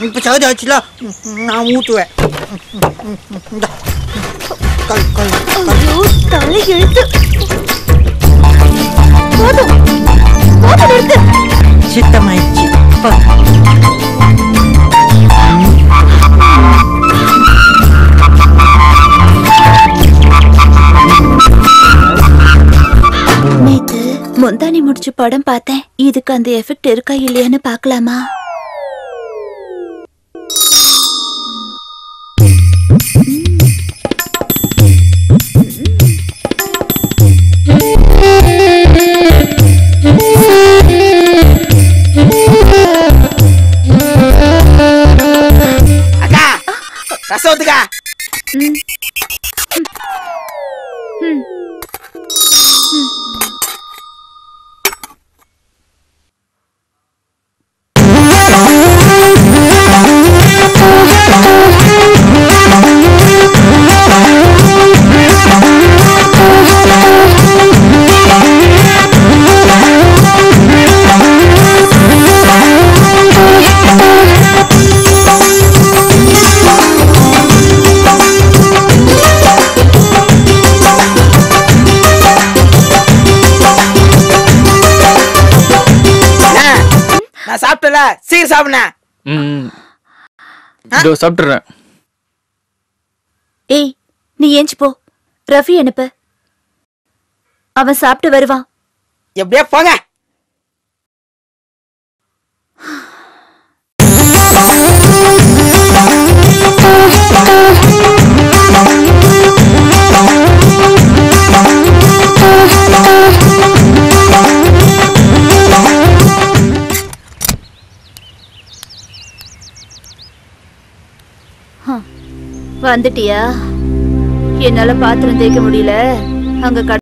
இப்போ சகதி ஆச்சுல நான் ஊற்றுவேன் இந்தா. கல் கல் கல் ஐயோ தலை எழுத்து போதும் போதும் நிறுத்து சித்தமாயிடுச்சு போ. நேத்து முந்தானி முடிச்சு படம் பார்த்தேன் இதுக்கு அந்த எஃபெக்ட் இருக்கா இல்லையான்னு பார்க்கலாமா அக்கா ரசம் ஊத்துக்கா ம். ம். அண்ணா, நான் சாப்பிட்டல சீக்கிரம் சாப்பிடுண்ணா ம் இதோ சாப்பிட்றேன் ஏய் நீ ஏஞ்சி போ ரஃபி அனுப்பு அவன் சாப்பிட்டு வருவான் எப்படியா போங்க வந்துட்டியா என்னால பாத்திரம் தேய்க்க முடியல அங்க